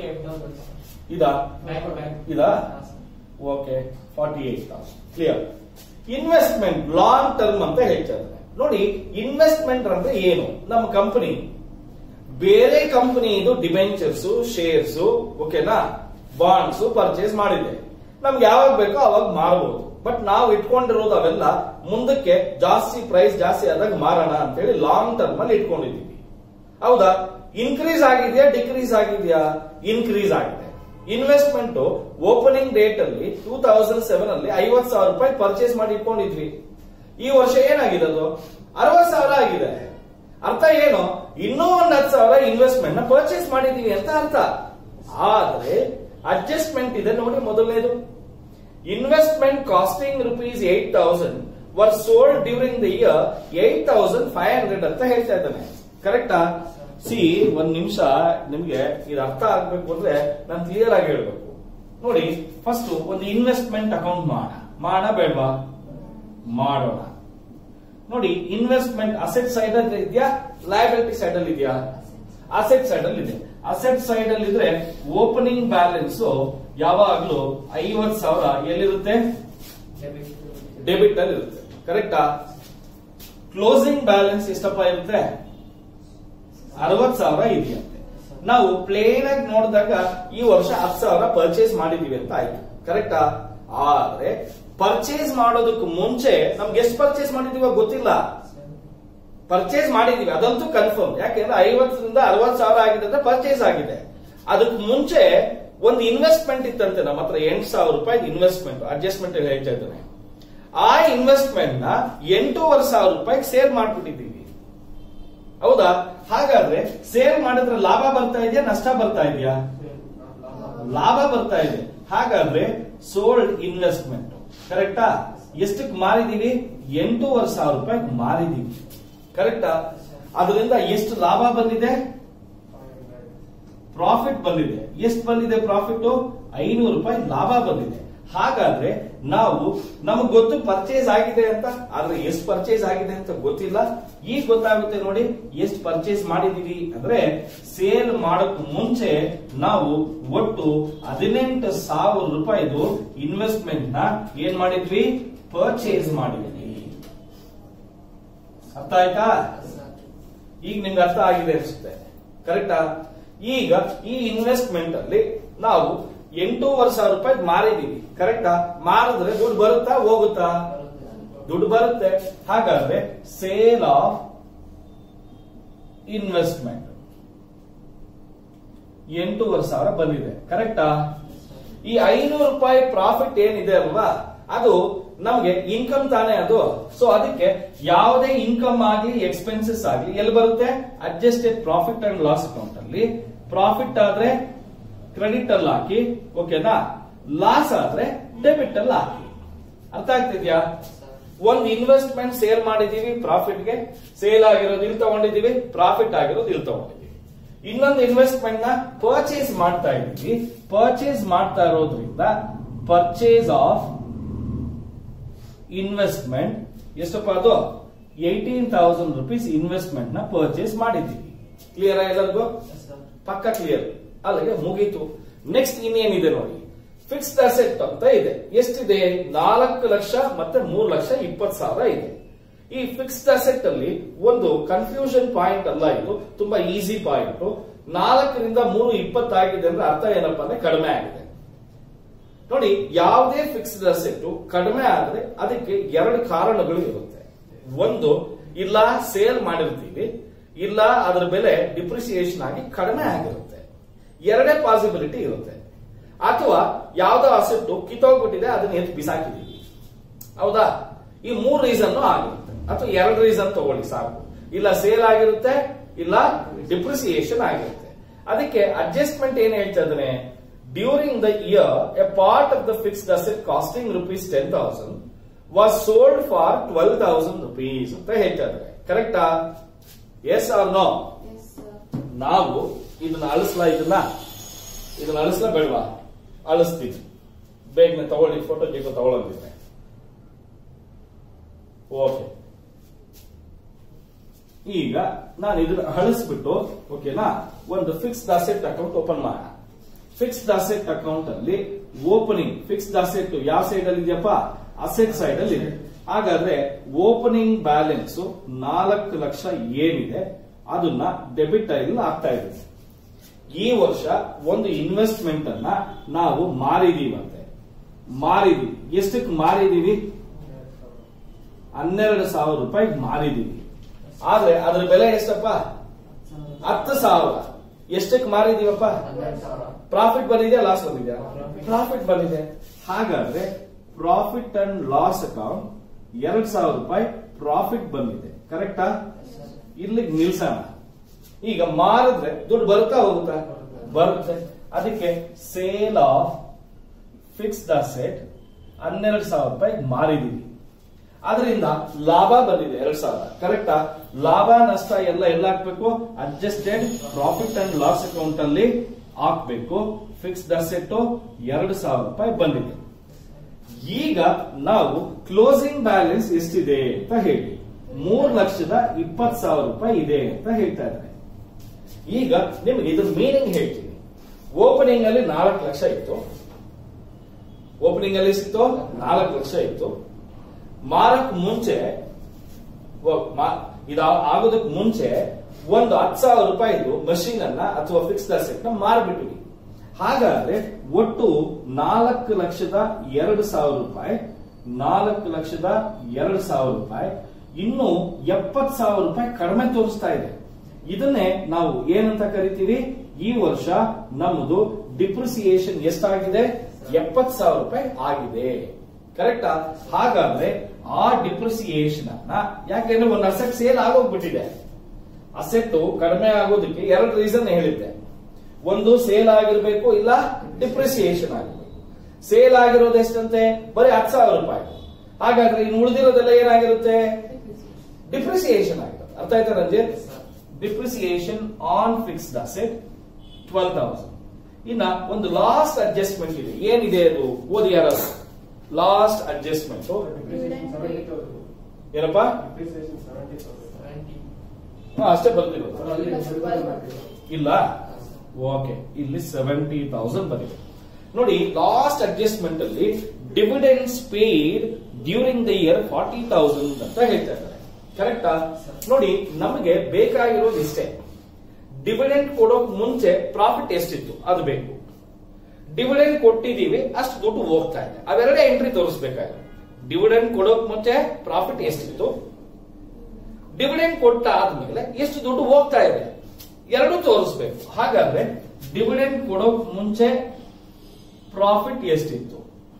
ಇದಾ ಇದಾ okay forty eight thousand clear investment long term ಅಂತ ಹೇಳ್ತಾರೆ ನೋಡಿ ಇನ್ವೆಸ್ಟ್ಮೆಂಟ್ ಅಂದ್ರೆ ಏನು ನಮ್ಮ ಕಂಪನಿ ಬೇರೆ ಕಂಪನಿ ಇದು ಡಿಬೆಂಚರ್ಸ್ ಶೇರ್ಸ್ ಓಕೆನಾ ಬಾಂಡ್ಸ್ ಪರ್ಚೇಸ್ ಮಾಡಿದೆ ನಮ್ಗೆ ಯಾವಾಗ ಬೇಕೋ ಅವಾಗ ಮಾರಬಹುದು ಬಟ್ ನಾವು ಇಟ್ಕೊಂಡಿರೋದು ಅವೆಲ್ಲ ಮುಂದಕ್ಕೆ ಜಾಸ್ತಿ ಪ್ರೈಸ್ ಜಾಸ್ತಿ ಆದಾಗ ಮಾರೋಣ ಅಂತ ಹೇಳಿ ಲಾಂಗ್ ಟರ್ಮ್ ಅಲ್ಲಿ ಇಟ್ಕೊಂಡಿದೀವಿ ಹೌದಾ ಇನ್ಕ್ರೀಸ್ ಆಗಿದೆಯಾ ಡಿಕ್ರೀಸ್ ಆಗಿದೆಯಾ ಇನ್ಕ್ರೀಸ್ ಆಗಿದೆ ಇನ್ವೆಸ್ಟ್ಮೆಂಟ್ ಓಪನಿಂಗ್ ಡೇಟ್ ಅಲ್ಲಿ ಟೂ ತೌಸಂಡ್ ಸೆವೆನ್ ಅಲ್ಲಿ ಐವತ್ ಸಾವಿರ ರೂಪಾಯಿ ಪರ್ಚೇಸ್ ಮಾಡಿ ಇಟ್ಕೊಂಡಿದ್ವಿ ಈ ವರ್ಷ ಏನಾಗಿದೆ ಅದು ಅರವತ್ ಸಾವಿರ ಆಗಿದೆ ಅರ್ಥ ಏನು ಇನ್ನೂ ಒಂದ್ ಹತ್ತು ಸಾವಿರ ಇನ್ವೆಸ್ಟ್ಮೆಂಟ್ ನ ಪರ್ಚೇಸ್ ಮಾಡಿದೀವಿ ಅಂತ ಅರ್ಥ ಆದ್ರೆ ಅಡ್ಜಸ್ಟ್ಮೆಂಟ್ ಇದೆ ನೋಡಿ ಮೊದಲನೇದು investment costing rupees eight thousand were sold during the year eight thousand five hundred ಅಂತ ಹೇಳ್ತಾ ಇದ್ದಾನೆ ಕರೆಕ್ಟಾ ಸಿ ಒಂದ್ ನಿಮಿಷ ನಿಮ್ಗೆ ಇದು ಅರ್ಥ ಆಗ್ಬೇಕು ಅಂದ್ರೆ ನಾನು ಕ್ಲಿಯರ್ ಆಗಿ ಹೇಳ್ಬೇಕು ನೋಡಿ ಫಸ್ಟ್ ಒಂದು ಇನ್ವೆಸ್ಟ್ಮೆಂಟ್ ಅಕೌಂಟ್ ಮಾಡ ಮಾಡ ಬೇಡವಾ ಮಾಡೋಣ ನೋಡಿ ಇನ್ವೆಸ್ಟ್ಮೆಂಟ್ ಅಸೆಟ್ ಸೈಡ್ ಅಲ್ಲಿ ಇದೆಯಾ ಲಯಬಿಲಿಟಿ ಸೈಡ್ ಅಲ್ಲಿ ಇದೆಯಾ ಅಸೆಟ್ ಸೈಡ್ ಅಲ್ಲಿ ಇದೆ ಅಸೆಟ್ ಸೈಡ್ ಅಲ್ಲಿ ಇದ್ರೆ ಓಪನಿಂಗ್ ಬ್ಯಾಲೆನ್ಸ್ ಯಾವಾಗ್ಲೂ ಐವತ್ ಸಾವಿರ ಎಲ್ಲಿರುತ್ತೆ ಡೆಬಿಟ್ ಅಲ್ಲಿ ಇರುತ್ತೆ ಕರೆಕ್ಟಾ ಕ್ಲೋಸಿಂಗ್ ಬ್ಯಾಲೆನ್ಸ್ ಎಷ್ಟಪ್ಪ ಇರುತ್ತೆ ಅರವತ್ ಸಾವಿರ ಇದೆಯಂತೆ ನಾವು ಪ್ಲೇನ್ ಆಗಿ ನೋಡಿದಾಗ ಈ ವರ್ಷ ಹತ್ತು ಸಾವಿರ ಪರ್ಚೇಸ್ ಮಾಡಿದೀವಿ ಅಂತ ಆಯ್ತು ಕರೆಕ್ಟಾ ಆದ್ರೆ ಪರ್ಚೇಸ್ ಮಾಡೋದಕ್ಕೆ ಮುಂಚೆ ನಮ್ಗೆ ಎಷ್ಟು ಪರ್ಚೇಸ್ ಮಾಡಿದೀವ ಗೊತ್ತಿಲ್ಲ ಪರ್ಚೇಸ್ ಮಾಡಿದೀವಿ ಅದಂತೂ ಕನ್ಫರ್ಮ್ ಯಾಕೆಂದ್ರೆ ಐವತ್ತರಿಂದ ಅರವತ್ತು ಸಾವಿರ ಆಗಿದೆ ಅಂದ್ರೆ ಪರ್ಚೇಸ್ ಆಗಿದೆ ಅದಕ್ಕೆ ಮುಂಚೆ ಒಂದು ಇನ್ವೆಸ್ಟ್ಮೆಂಟ್ ಇತ್ತಂತೆ ನಮ್ಮ ಹತ್ರ ಎಂಟು ಸಾವಿರ ರೂಪಾಯಿ ಇನ್ವೆಸ್ಟ್ಮೆಂಟ್ ಅಡ್ಜಸ್ಟ್ಮೆಂಟ್ ಹೇಳ್ತಾ ಇದ್ದಾನೆ ಆ ಇನ್ವೆಸ್ಟ್ಮೆಂಟ್ ನ ಎಂಟೂವರೆ ಸಾವಿರ ರೂಪಾಯಿಗೆ ಸೇಲ್ ಮಾಡ್ಬಿಟ್ಟಿದ್ದೀವಿ ಹೌದಾ ಹಾಗಾದ್ರೆ ಸೇಲ್ ಮಾಡಿದ್ರೆ ಲಾಭ ಬರ್ತಾ ಇದೆಯಾ ನಷ್ಟ ಬರ್ತಾ ಇದೆಯಾ ಲಾಭ ಬರ್ತಾ ಇದೆ ಹಾಗಾದ್ರೆ ಸೋಲ್ಡ್ ಇನ್ವೆಸ್ಟ್ಮೆಂಟ್ ಕರೆಕ್ಟಾ ಎಷ್ಟಕ್ಕೆ ಮಾರಿದೀವಿ ಎಂಟೂವರೆ ಸಾವಿರ ರೂಪಾಯಿ ಮಾರಿದೀವಿ ಕರೆಕ್ಟಾ ಅದರಿಂದ ಎಷ್ಟು ಲಾಭ ಬಂದಿದೆ ಪ್ರಾಫಿಟ್ ಬಂದಿದೆ ಎಷ್ಟು ಬಂದಿದೆ ಪ್ರಾಫಿಟ್ ಐನೂರು ರೂಪಾಯಿ ಲಾಭ ಬಂದಿದೆ ಹಾಗಾದ್ರೆ ನಾವು ನಮಗ್ ಗೊತ್ತು ಪರ್ಚೇಸ್ ಆಗಿದೆ ಅಂತ ಆದ್ರೆ ಎಷ್ಟು ಪರ್ಚೇಸ್ ಆಗಿದೆ ಅಂತ ಗೊತ್ತಿಲ್ಲ ಈಗ ಗೊತ್ತಾಗುತ್ತೆ ನೋಡಿ ಎಷ್ಟು ಪರ್ಚೇಸ್ ಮಾಡಿದೀವಿ ಅಂದ್ರೆ ಸೇಲ್ ಮಾಡಕ್ ಮುಂಚೆ ನಾವು ಒಟ್ಟು ಹದಿನೆಂಟು ಸಾವಿರ ರೂಪಾಯಿದು ಇನ್ವೆಸ್ಟ್ಮೆಂಟ್ ನ ಏನ್ ಮಾಡಿದ್ವಿ ಪರ್ಚೇಸ್ ಮಾಡಿದ್ವಿ ಅರ್ಥ ಆಯ್ತಾ ಈಗ ನಿಮ್ಗೆ ಅರ್ಥ ಆಗಿದೆ ಅನ್ಸುತ್ತೆ ಕರೆಕ್ಟಾ ಈಗ ಈ ಇನ್ವೆಸ್ಟ್ಮೆಂಟ್ ಅಲ್ಲಿ ನಾವು ಎಂಟೂವರೆ ಸಾವಿರ ರೂಪಾಯಿ ಮಾರಿದೀವಿ ಕರೆಕ್ಟಾ ಮಾರಿದ್ರೆ ದುಡ್ಡು ಬರುತ್ತಾ ಹೋಗುತ್ತಾ ದುಡ್ಡು ಬರುತ್ತೆ ಹಾಗಾದ್ರೆ ಸೇಲ್ ಆಫ್ ಇನ್ವೆಸ್ಟ್ಮೆಂಟ್ ಎಂಟೂವರೆ ಸಾವಿರ ಬಂದಿದೆ ಕರೆಕ್ಟಾ ಈ ಐನೂರು ರೂಪಾಯಿ ಪ್ರಾಫಿಟ್ ಏನಿದೆ ಅಲ್ವಾ ಅದು ನಮಗೆ ಇನ್ಕಮ್ ತಾನೇ ಅದು ಸೊ ಅದಕ್ಕೆ ಯಾವುದೇ ಇನ್ಕಮ್ ಆಗಲಿ ಎಕ್ಸ್ಪೆನ್ಸಸ್ ಆಗಲಿ ಎಲ್ಲಿ ಬರುತ್ತೆ adjusted profit and loss account ಅಲ್ಲಿ ಪ್ರಾಫಿಟ್ ಆದ್ರೆ ಕ್ರೆಡಿಟ್ ಅಲ್ಲಿ ಹಾಕಿ ಓಕೆನಾ ಲಾಸ್ ಆದ್ರೆ ಡೆಬಿಟ್ ಅಲ್ಲಿ ಹಾಕಿ ಅರ್ಥ ಆಗ್ತಿದ್ಯಾ ಒಂದು ಇನ್ವೆಸ್ಟ್ಮೆಂಟ್ ಸೇಲ್ ಮಾಡಿದೀವಿ ಪ್ರಾಫಿಟ್ ಗೆ ಸೇಲ್ ಆಗಿರೋದು ಇಲ್ಲಿ ತಗೊಂಡಿದೀವಿ ಪ್ರಾಫಿಟ್ ಆಗಿರೋದು ಇಲ್ಲಿ ತಗೊಂಡಿದೀವಿ ಇನ್ನೊಂದು ಇನ್ವೆಸ್ಟ್ಮೆಂಟ್ ನ ಪರ್ಚೇಸ್ ಮಾಡ್ತಾ ಇದ್ದೀವಿ ಪರ್ಚೇಸ್ ಮಾಡ್ತಾ ಇರೋದ್ರಿಂದ ಪರ್ಚೇಸ್ ಆಫ್ ಇನ್ವೆಸ್ಟ್ಮೆಂಟ್ ಎಷ್ಟಪ್ಪ ಅದು ಏಯ್ಟೀನ್ ತೌಸಂಡ್ ರುಪೀಸ್ ಇನ್ವೆಸ್ಟ್ಮೆಂಟ್ ನ ಪರ್ಚೇಸ್ ಮಾಡಿದ್ದೀವಿ ಕ್ಲಿಯರ್ ಎಲ್ಲರಿಗೂ ಪಕ್ಕ ಕ್ಲಿಯರ್ ಅಲ್ಲಿಗೆ ಮುಗೀತು ನೆಕ್ಸ್ಟ್ ಇನ್ನೇನಿದೆ ನೋಡಿ ಫಿಕ್ಸ್ಡ್ ಅಸೆಟ್ ಅಂತ ಇದೆ ಎಷ್ಟಿದೆ ನಾಲ್ಕು ಲಕ್ಷ ಮತ್ತೆ ಮೂರು ಲಕ್ಷ ಇಪ್ಪತ್ತು ಸಾವಿರ ಇದೆ ಈ ಫಿಕ್ಸ್ಡ್ ಅಸೆಟ್ ಅಲ್ಲಿ ಒಂದು ಕನ್ಫ್ಯೂಷನ್ ಪಾಯಿಂಟ್ ಅಲ್ಲ ಇದು ತುಂಬಾ ಈಸಿ ಪಾಯಿಂಟ್ ನಾಲ್ಕರಿಂದ ಮೂರು ಇಪ್ಪತ್ತಾಗಿದೆ ಅಂದ್ರೆ ಅರ್ಥ ಏನಪ್ಪಾ ಅಂದ್ರೆ ಕಡಿಮೆ ಆಗಿದೆ ನೋಡಿ ಯಾವುದೇ ಫಿಕ್ಸ್ಡ್ ಅಸೆಟ್ ಕಡಿಮೆ ಆದ್ರೆ ಅದಕ್ಕೆ ಎರಡು ಕಾರಣಗಳು ಇರುತ್ತೆ ಒಂದು ಇಲ್ಲ ಸೇಲ್ ಮಾಡಿರ್ತೀವಿ ಇಲ್ಲ ಅದರ ಬೆಲೆ ಡಿಪ್ರಿಸಿಯೇಷನ್ ಆಗಿ ಕಡಿಮೆ ಆಗಿರುತ್ತೆ ಎರಡೇ ಪಾಸಿಬಿಲಿಟಿ ಇರುತ್ತೆ ಅಥವಾ ಯಾವ್ದೋ ಅಸೆಟ್ ಕಿತ್ತೋಗ್ಬಿಟ್ಟಿದೆ ಅದನ್ನ ಎತ್ತು ಬಿಸಾಕಿದೀವಿ ಹೌದಾ ಈ ಮೂರ್ ರೀಸನ್ ಆಗಿರುತ್ತೆ ಅಥವಾ ಎರಡು ರೀಸನ್ ತಗೊಳ್ಳಿ ಸಾಕು ಇಲ್ಲ ಸೇಲ್ ಆಗಿರುತ್ತೆ ಇಲ್ಲ ಡಿಪ್ರಿಸಿಯೇಷನ್ ಆಗಿರುತ್ತೆ ಅದಕ್ಕೆ ಅಡ್ಜಸ್ಟ್ಮೆಂಟ್ ಏನ್ ಹೇಳ್ತಾ ಇದ್ದಾನೆ during the year a part of the fixed asset costing rupees ten thousand was sold for twelve thousand rupees ಅಂತ ಹೇಳ್ತಾ ಇದ್ದಾರೆ ಕರೆಕ್ಟಾ ಎಸ್ ಆರ್ ನೋ Yes, sir. ನಾವು ಇದನ್ನ ಅಳಿಸ್ಲಾ ಇದನ್ನ ಇದನ್ನ ಅಳಿಸ್ಲಾ ಬೇಡವಾ ಅಳಿಸ್ತೀವಿ ಬೇಗನೆ ತಗೊಳ್ಳಿ ಫೋಟೋ ಗೀಟೋ ತಗೊಳ್ಳೋದಿದ್ರೆ ಓಕೆ ಈಗ ನಾನು ಇದನ್ನ ಅಳಿಸ್ಬಿಟ್ಟು ಓಕೆನಾ ಒಂದು ಫಿಕ್ಸ್ಡ್ ಅಸೆಟ್ ಅಕೌಂಟ್ ಓಪನ್ ಮಾಡೋಣ ಫಿಕ್ಸ್ಡ್ ಅಸೆಟ್ ಅಕೌಂಟ್ ಅಲ್ಲಿ ಓಪನಿಂಗ್ ಫಿಕ್ಸ್ಡ್ ಅಸೆಟ್ ಯಾವ ಸೈಡ್ ಅಲ್ಲಿ ಇದೆಯಪ್ಪ ಅಸೆಟ್ ಸೈಡ್ ಅಲ್ಲಿ ಇದೆ ಹಾಗಾದ್ರೆ ಓಪನಿಂಗ್ ಬ್ಯಾಲೆನ್ಸ್ ನಾಲ್ಕು ಲಕ್ಷ ಏನಿದೆ ಅದನ್ನ ಡೆಬಿಟ್ ಅಲ್ಲಿ ಆಗ್ತಾ ಇದೆ ಈ ವರ್ಷ ಒಂದು ಇನ್ವೆಸ್ಟ್ಮೆಂಟ್ ಅನ್ನ ನಾವು ಮಾರಿದೀವಂತೆ ಮಾರಿದೀವಿ ಎಷ್ಟಕ್ಕೆ ಮಾರಿದೀವಿ ಹನ್ನೆರಡು ಸಾವಿರ ರೂಪಾಯಿ ಮಾರಿದೀವಿ ಆದ್ರೆ ಅದ್ರ ಬೆಲೆ ಎಷ್ಟಪ್ಪ ಹತ್ತು ಸಾವಿರ ಎಷ್ಟಕ್ಕೆ ಮಾರಿದೀವಪ್ಪ ಪ್ರಾಫಿಟ್ ಬಂದಿದೆಯಾ ಲಾಸ್ ಬಂದಿದ್ಯಾ ಪ್ರಾಫಿಟ್ ಬಂದಿದೆ ಹಾಗಾದ್ರೆ ಪ್ರಾಫಿಟ್ ಅಂಡ್ ಲಾಸ್ ಅಕೌಂಟ್ ಎರಡ್ ಸಾವಿರ ರೂಪಾಯಿ ಪ್ರಾಫಿಟ್ ಬಂದಿದೆ ಕರೆಕ್ಟಾ ಇಲ್ಲಿಗೆ ನಿಲ್ಸೋಣ ಈಗ ಮಾರಿದ್ರೆ ದುಡ್ಡು ಬರುತ್ತಾ ಹೋಗುತ್ತಾ ಬರುತ್ತೆ ಅದಕ್ಕೆ ಸೇಲ್ ಆಫ್ ಫಿಕ್ಸ್ಡ್ ಅಸೆಟ್ ಹನ್ನೆರಡು ಸಾವಿರ ರೂಪಾಯಿ ಮಾರಿದೀವಿ ಅದರಿಂದ ಲಾಭ ಬಂದಿದೆ ಎರಡ್ ಸಾವಿರ ಕರೆಕ್ಟಾ ಲಾಭ ನಷ್ಟ ಎಲ್ಲ ಎಲ್ಲ ಹಾಕ್ಬೇಕು adjusted profit and loss account ಅಲ್ಲಿ ಹಾಕ್ಬೇಕು ಫಿಕ್ಸ್ಡ್ ಅಸೆಟ್ ಎರಡು ಸಾವಿರ ರೂಪಾಯಿ ಬಂದಿದೆ ಈಗ ನಾವು ಕ್ಲೋಸಿಂಗ್ ಬ್ಯಾಲೆನ್ಸ್ ಎಷ್ಟಿದೆ ಅಂತ ಹೇಳಿ ಮೂರ್ ಲಕ್ಷದ ಇಪ್ಪತ್ ಸಾವಿರ ರೂಪಾಯಿ ಇದೆ ಅಂತ ಹೇಳ್ತಾ ಇದ್ದಾರೆ ಈಗ ನಿಮ್ಗೆ ಇದ್ರ ಮೀನಿಂಗ್ ಹೇಳ್ತೀನಿ ಓಪನಿಂಗ್ ಅಲ್ಲಿ ನಾಲ್ಕು ಲಕ್ಷ ಇತ್ತು ಓಪನಿಂಗ್ ಅಲ್ಲಿ ಸಿಕ್ತು ನಾಲ್ಕು ಲಕ್ಷ ಇತ್ತು ಮಾರಕ್ ಮುಂಚೆ ವ- ಮಾ- ಇದು ಆಗೋದಕ್ಕೆ ಮುಂಚೆ ಒಂದು ಹತ್ತು ಸಾವಿರ ರೂಪಾಯಿದು ಮಷೀನ್ ಅನ್ನ ಅಥವಾ ಫಿಕ್ಸ್ಡ್ ಅಸೆಟ್ ನ ಮಾರ್ಬಿಟ್ವಿ ಹಾಗಾದ್ರೆ ಒಟ್ಟು ನಾಲ್ಕು ಲಕ್ಷದ ಎರಡು ಸಾವಿರ ರೂಪಾಯಿ ನಾಲ್ಕು ಲಕ್ಷದ ಎರಡು ಸಾವಿರ ರೂಪಾಯಿ ಇನ್ನು ಎಪ್ಪತ್ ಸಾವಿರ ರೂಪಾಯಿ ಕಡಿಮೆ ತೋರಿಸ್ತಾ ಇದೆ ಇದನ್ನೇ ನಾವು ಏನಂತ ಕರಿತೀವಿ ಈ ವರ್ಷ ನಮ್ಮದು ಡಿಪ್ರಿಸಿಯೇಷನ್ ಎಷ್ಟಾಗಿದೆ ಎಪ್ಪತ್ ಸಾವಿರ ರೂಪಾಯಿ ಆಗಿದೆ ಕರೆಕ್ಟಾ ಹಾಗಾದ್ರೆ ಆ ಡಿಪ್ರಿಸಿಯೇಷನ್ ಅನ್ನ ಯಾಕೆಂದ್ರೆ ಒಂದು ಅಸೆಟ್ ಸೇಲ್ ಆಗೋಗ್ಬಿಟ್ಟಿದೆ ಅಸೆಟ್ ಕಡಿಮೆ ಆಗೋದಕ್ಕೆ ಎರಡು ರೀಸನ್ ಹೇಳಿದ್ದೆ ಒಂದು ಸೇಲ್ ಆಗಿರ್ಬೇಕು ಇಲ್ಲ ಡಿಪ್ರಿಸಿಯೇಷನ್ ಆಗಿರ್ಬೇಕು ಸೇಲ್ ಆಗಿರೋದು ಎಷ್ಟಂತೆ ಬರೀ ಹತ್ತು ಸಾವಿರ ರೂಪಾಯಿ ಹಾಗಾದ್ರೆ ಇನ್ನು ಉಳಿದಿರೋದೆಲ್ಲ ಏನಾಗಿರುತ್ತೆ ಡಿಪ್ರಿಸಿಯೇಷನ್ ಆಗಿರುತ್ತೆ ಅರ್ಥ ಆಯ್ತಾ Ranjit depreciation on fixed asset twelve thousand ಇನ್ನ ಒಂದು ಲಾಸ್ಟ್ ಅಡ್ಜಸ್ಟ್ಮೆಂಟ್ ಇದೆ ಏನಿದೆ ಅದು ಓದಿ ಯಾರು ಲಾಸ್ಟ್ ಅಡ್ಜಸ್ಟ್ಮೆಂಟ್ ಏನಪ್ಪ ಹಾ, ಅಷ್ಟೇ ಬರ್ತಿರೋದು ಇಲ್ಲ ಓಕೆ ಇಲ್ಲಿ ಸೆವೆಂಟಿ ತೌಸಂಡ್ ಬರೀದೆ ನೋಡಿ ಲಾಸ್ಟ್ ಅಡ್ಜಸ್ಟ್ಮೆಂಟ್ ಅಲ್ಲಿ dividends paid during the year forty thousand ಅಂತ ಹೇಳ್ತಾ ಇದ್ದಾರೆ ಕರೆಕ್ಟಾ ನೋಡಿ ನಮಗೆ ಬೇಕಾಗಿರೋದು ಇಷ್ಟೇ ಡಿವಿಡೆಂಡ್ ಕೊಡೋಕ್ ಮುಂಚೆ ಪ್ರಾಫಿಟ್ ಎಷ್ಟಿತ್ತು ಅದು ಬೇಕು ಡಿವಿಡೆಂಡ್ ಕೊಟ್ಟಿದೀವಿ ಅಷ್ಟು ದುಡ್ಡು ಹೋಗ್ತಾ ಇದೆ ಅವೆರಡೇ ಎಂಟ್ರಿ ತೋರಿಸ್ಬೇಕಾಗಿದೆ ಡಿವಿಡೆಂಡ್ ಕೊಡೋಕ್ ಮುಂಚೆ ಪ್ರಾಫಿಟ್ ಎಷ್ಟಿತ್ತು ಡಿವಿಡೆಂಡ್ ಕೊಟ್ಟ ಆದ್ಮೇಲೆ ಎಷ್ಟು ದುಡ್ಡು ಹೋಗ್ತಾ ಇದೆ ಎರಡು ತೋರಿಸ್ಬೇಕು ಹಾಗಾದ್ರೆ ಡಿವಿಡೆಂಡ್ ಕೊಡೋಕ್ ಮುಂಚೆ ಪ್ರಾಫಿಟ್ ಎಷ್ಟಿತ್ತು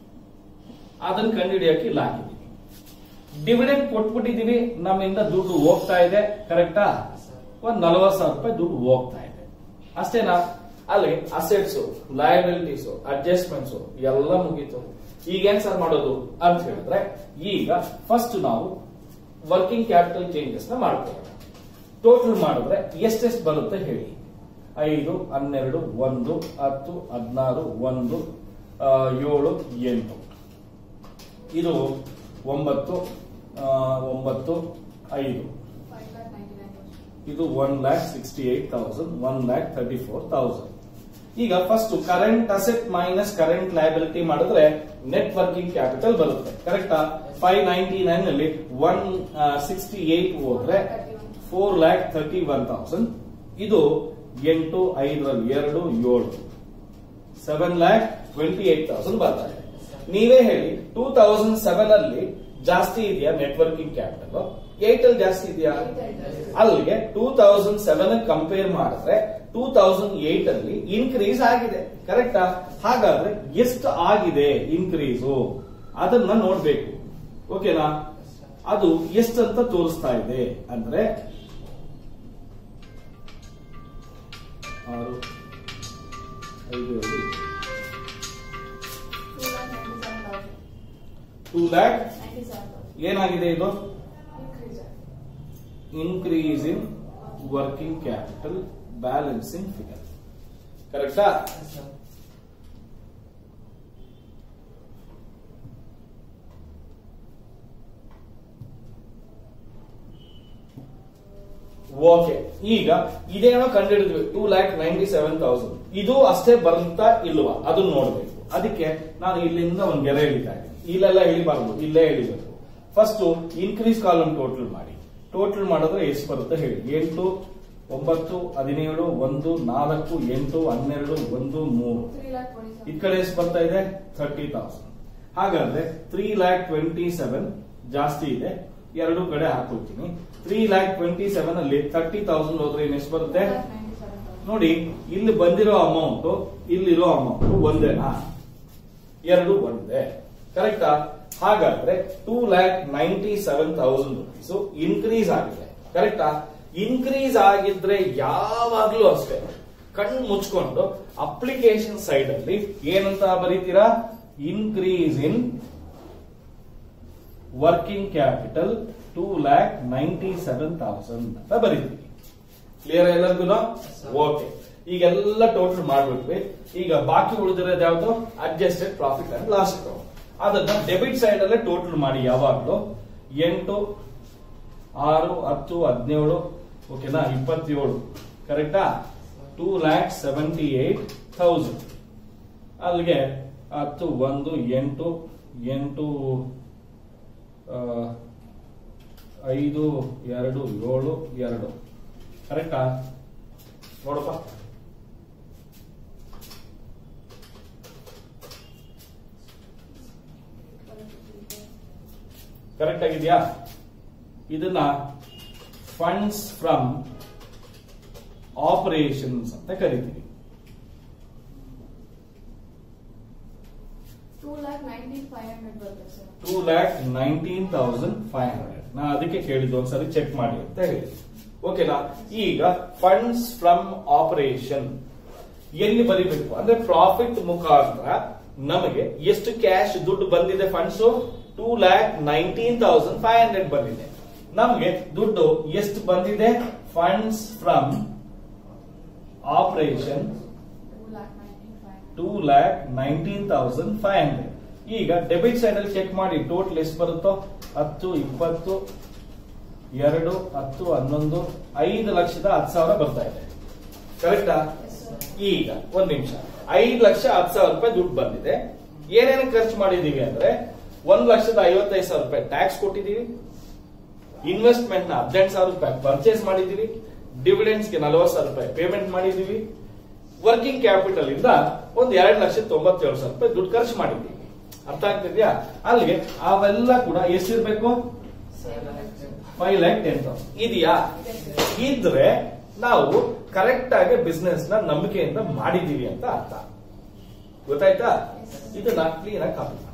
ಅದನ್ನ ಕಂಡುಹಿಡಿಯಕ್ಕೆ ಇಲ್ಲಿ ಹಾಕಿದೀವಿ ಡಿವಿಡೆಂಡ್ ಕೊಟ್ಬಿಟ್ಟಿದೀವಿ ನಮ್ಮಿಂದ ದುಡ್ಡು ಹೋಗ್ತಾ ಇದೆ ಕರೆಕ್ಟಾ ಒಂದ್ ನಲವತ್ತು ಸಾವಿರ ರೂಪಾಯಿ ದುಡ್ಡು ಹೋಗ್ತಾ ಇದೆ ಅಷ್ಟೇನಾ ಅಲ್ಲಿ ಅಸೆಟ್ಸ್ ಲಯಬಿಲಿಟೀಸ್ ಅಡ್ಜಸ್ಟ್ಮೆಂಟ್ಸ್ ಎಲ್ಲ ಮುಗೀತು ಈಗ ಏನ್ ಸರ್ ಮಾಡೋದು ಅಂತ ಹೇಳಿದ್ರೆ ಈಗ ಫಸ್ಟ್ ನಾವು ವರ್ಕಿಂಗ್ ಕ್ಯಾಪಿಟಲ್ ಚೇಂಜಸ್ ನ ಮಾಡ್ಕೊಳ್ಳೋಣ ಟೋಟಲ್ ಮಾಡಿದ್ರೆ ಎಷ್ಟೆಷ್ಟು ಬರುತ್ತೆ ಹೇಳಿ ಐದು ಹನ್ನೆರಡು ಒಂದು ಹತ್ತು ಹದಿನಾರು ಒಂದು ಆ, ಏಳು ಎಂಟು ಇದು ಒಂಬತ್ತು ಆ, ಒಂಬತ್ತು ಐದು ಇದು one lakh sixty eight thousand one lakh thirty four thousand ಈಗ first current asset minus current liability ಮಾಡಿದ್ರೆ ನೆಟ್ ವರ್ಕಿಂಗ್ ಕ್ಯಾಪಿಟಲ್ ಬರುತ್ತೆ ಕರೆಕ್ಟಾ ಫೈವ್ ನೈನ್ಟಿ ನೈನ್ ಅಲ್ಲಿ ಒನ್ ಸಿಕ್ಸ್ಟಿ ಏಟ್ ಹೋದ್ರೆ four lakh thirty one thousand ಇದು ಎಂಟು ಐದರಲ್ಲಿ ಎರಡು ಏಳು seven lakh twenty eight thousand ಬರ್ತಾ ಇದೆ ನೀವೇ ಹೇಳಿ ಟೂ ತೌಸಂಡ್ ಸೆವೆನ್ ಅಲ್ಲಿ ಜಾಸ್ತಿ ಇದೆಯಾ ನೆಟ್ವರ್ಕಿಂಗ್ ಕ್ಯಾಪಿಟಲ್ ಏಟ್ ಅಲ್ಲಿ ಜಾಸ್ತಿ ಇದೆಯಾ ಅಲ್ಲಿಗೆ ಟೂ ತೌಸಂಡ್ ಸೆವೆನ್ ಕಂಪೇರ್ ಮಾಡಿದ್ರೆ ಟೂ ತೌಸಂಡ್ ಏಟ್ ಅಲ್ಲಿ ಇನ್ಕ್ರೀಸ್ ಆಗಿದೆ ಕರೆಕ್ಟಾ ಹಾಗಾದ್ರೆ ಎಷ್ಟು ಆಗಿದೆ ಇನ್ಕ್ರೀಸು ಅದನ್ನ ನೋಡ್ಬೇಕು ಓಕೆನಾ ಅದು ಎಷ್ಟಂತ ತೋರಿಸ್ತಾ ಇದೆ ಅಂದ್ರೆ ಆರು ಐದು ಎರಡು ಟೂ ಲ್ಯಾಕ್ ಏನಾಗಿದೆ ಇದು increase in working capital balancing figure ಕರೆಕ್ಟಾ ಓಕೆ ಈಗ ಇದೇನೋ ಕಂಡಿಡಿದ್ವಿ two lakh ninety seven thousand ಇದು ಅಷ್ಟೇ ಬರುತ್ತಾ ಇಲ್ವಾ ಅದನ್ನ ನೋಡ್ಬೇಕು ಅದಕ್ಕೆ ನಾನು ಇಲ್ಲಿಂದ ಒಂದು ಗೆರೆ ಎಳಿತಾ ಇದ್ದೀನಿ ಇಲ್ಲೆಲ್ಲ ಎಳಿಬಾರ್ದು ಇಲ್ಲೇ ಎಳಿಬೇಕು ಫಸ್ಟ್ ಇನ್ಕ್ರೀಸ್ ಕಾಲಮ್ ಟೋಟಲ್ ಮಾಡಿ ಟೋಟಲ್ ಮಾಡಿದ್ರೆ ಎಷ್ಟು ಬರುತ್ತೆ ಹೇಳಿ ಎಂಟು ಒಂಬತ್ತು ಹದಿನೇಳು ಒಂದು ನಾಲ್ಕು ಎಂಟು ಹನ್ನೆರಡು ಒಂದು ಮೂರು ಈ ಕಡೆ ಎಷ್ಟು ಬರ್ತಾ ಇದೆ ಥರ್ಟಿ ತೌಸಂಡ್ ಹಾಗಾದ್ರೆ ತ್ರೀ ಲ್ಯಾಕ್ ಟ್ವೆಂಟಿ ಸೆವೆನ್ ಜಾಸ್ತಿ ಇದೆ ಎರಡು ಕಡೆ ಹಾಕೊಳ್ತೀನಿ ತ್ರೀ ಲ್ಯಾಕ್ ಟ್ವೆಂಟಿ ಸೆವೆನ್ ಅಲ್ಲಿ ತರ್ಟಿ ತೌಸಂಡ್ ಹೋದ್ರೆ ಇನ್ನು ಎಷ್ಟು ಬರುತ್ತೆ ನೋಡಿ ಇಲ್ಲಿ ಬಂದಿರೋ ಅಮೌಂಟ್ ಇಲ್ಲಿರೋ ಅಮೌಂಟ್ ಒಂದೇನಾ ಎರಡು ಒಂದೇ ಕರೆಕ್ಟಾ ಹಾಗಾದ್ರೆ two lakh ninety seven thousand rupees increase ಆಗಿದೆ ಕರೆಕ್ಟಾ ಇನ್ಕ್ರೀಸ್ ಆಗಿದ್ರೆ ಯಾವಾಗ್ಲೂ ಅಷ್ಟೇ ಕಣ್ಣು ಮುಚ್ಕೊಂಡು ಅಪ್ಲಿಕೇಶನ್ ಸೈಡ್ ಅಲ್ಲಿ ಏನಂತ ಬರೀತೀರಾ increase in working capital two lakh ninety seven thousand ಅಂತ ಬರೀತೀವಿ ಕ್ಲಿಯರ್ ಎಲ್ಲರಿಗೂ ಓಕೆ ಈಗೆಲ್ಲ ಟೋಟಲ್ ಮಾಡ್ಬಿಟ್ವಿ ಈಗ ಬಾಕಿ ಉಳಿದಿರೋದು ಯಾವ್ದು ಅಡ್ಜಸ್ಟೆಡ್ ಪ್ರಾಫಿಟ್ ಅಂಡ್ ಲಾಸ್ ಅದನ್ನ ಡೆಬಿಟ್ ಸೈಡ್ ಅಲ್ಲೇ ಟೋಟಲ್ ಮಾಡಿ ಯಾವಾಗ್ಲೂ ಎಂಟು ಆರು ಹತ್ತು ಹದಿನೇಳು ಓಕೆನಾ ಇಪ್ಪತ್ತೇಳು ಕರೆಕ್ಟಾ two lakh seventy eight thousand ಅಲ್ಲಿಗೆ ಹತ್ತು ಒಂದು ಎಂಟು ಎಂಟು ಆ, ಐದು ಎರಡು ಏಳು ಎರಡು ಕರೆಕ್ಟಾ ನೋಡಪ್ಪ ಕರೆಕ್ಟ್ ಆಗಿದ್ಯಾ ಇದನ್ನ ಫಂಡ್ಸ್ ಫ್ರಮ್ ಆಪರೇಷನ್ಸ್ ಅಂತ ಕರಿತೀವಿ two lakh nineteen five hundred ಬರುತ್ತೆ sir two lakh nineteen thousand five hundred ನಾ ಅದಕ್ಕೆ ಕೇಳಿದ್ದು ಒಂದ್ಸರಿ ಚೆಕ್ ಮಾಡಿ ಅಂತ ಹೇಳಿ ಓಕೆನಾ ಈಗ ಫಂಡ್ಸ್ ಫ್ರಮ್ ಆಪರೇಷನ್ ಎಲ್ಲಿ ಬರಿಬೇಕು ಅಂದ್ರೆ ಪ್ರಾಫಿಟ್ ಮುಖಾಂತರ ನಮಗೆ ಎಷ್ಟು ಕ್ಯಾಶ್ ದುಡ್ಡು ಬಂದಿದೆ funds two lakh nineteen thousand five hundred ಬಂದಿದೆ ನಮಗೆ ದುಡ್ಡು ಎಷ್ಟು ಬಂದಿದೆ funds from operation two lakh nineteen five two lakh nineteen thousand five hundred ಈಗ ಡೆಬಿಟ್ ಸೈಡ್ ಅಲ್ಲಿ ಚೆಕ್ ಮಾಡಿ ಟೋಟಲ್ ಎಷ್ಟು ಬರುತ್ತೋ ಹತ್ತು ಇಪ್ಪತ್ತು ಎರಡು ಹತ್ತು ಹನ್ನೊಂದು ಐದು ಲಕ್ಷದ ಹತ್ತು ಸಾವಿರ ಬರ್ತಾ ಇದೆ ಕರೆಕ್ಟಾ ಎಸ್ ಸರ್ ಈಗ ಒಂದ್ ನಿಮಿಷ ಐದು ಲಕ್ಷ ಹತ್ತು ಸಾವಿರ ರೂಪಾಯಿ ದುಡ್ಡು ಬಂದಿದೆ ಏನೇನು ಖರ್ಚು ಮಾಡಿದೀವಿ ಅಂದ್ರೆ ಒಂದ್ ಲಕ್ಷದ ಐವತ್ತೈದು ಸಾವಿರ ರೂಪಾಯಿ ಟ್ಯಾಕ್ಸ್ ಕೊಟ್ಟಿದೀವಿ ಇನ್ವೆಸ್ಟ್ಮೆಂಟ್ ನ ಹದಿನೆಂಟು ಸಾವಿರ ರೂಪಾಯಿ ಪರ್ಚೇಸ್ ಮಾಡಿದೀವಿ ಡಿವಿಡೆಂಡ್ಸ್ ಗೆ ನಲವತ್ತು ಸಾವಿರ ರೂಪಾಯಿ ಪೇಮೆಂಟ್ ಮಾಡಿದೀವಿ ವರ್ಕಿಂಗ್ ಕ್ಯಾಪಿಟಲ್ ಇಂದ ಒಂದ್ ಎರಡ್ ಲಕ್ಷದ ತೊಂಬತ್ತೇಳು ಸಾವಿರ ರೂಪಾಯಿ ದುಡ್ಡು ಖರ್ಚು ಮಾಡಿದೀವಿ ಅರ್ಥ ಆಗ್ತಿದ್ಯಾ ಅಲ್ಲಿಗೆ ಅವೆಲ್ಲ ಕೂಡ ಎಷ್ಟಿರ್ಬೇಕು ಫೈವ್ ಲ್ಯಾಕ್ ಟೆನ್ ತೌಸಂಡ್ ಇದೆಯಾ ಇದೆ ಸರ್ ಇದ್ರೆ ನಾವು ಕರೆಕ್ಟ್ ಆಗಿ ಬಿಸ್ನೆಸ್ ನ ನಂಬಿಕೆಯಿಂದ ಮಾಡಿದೀವಿ ಅಂತ ಅರ್ಥ ಗೊತ್ತಾಯ್ತಾ ಇದನ್ನ ಕ್ಲೀನ್ ಆಗಿ ಕಾಪಿ ಮಾಡಿ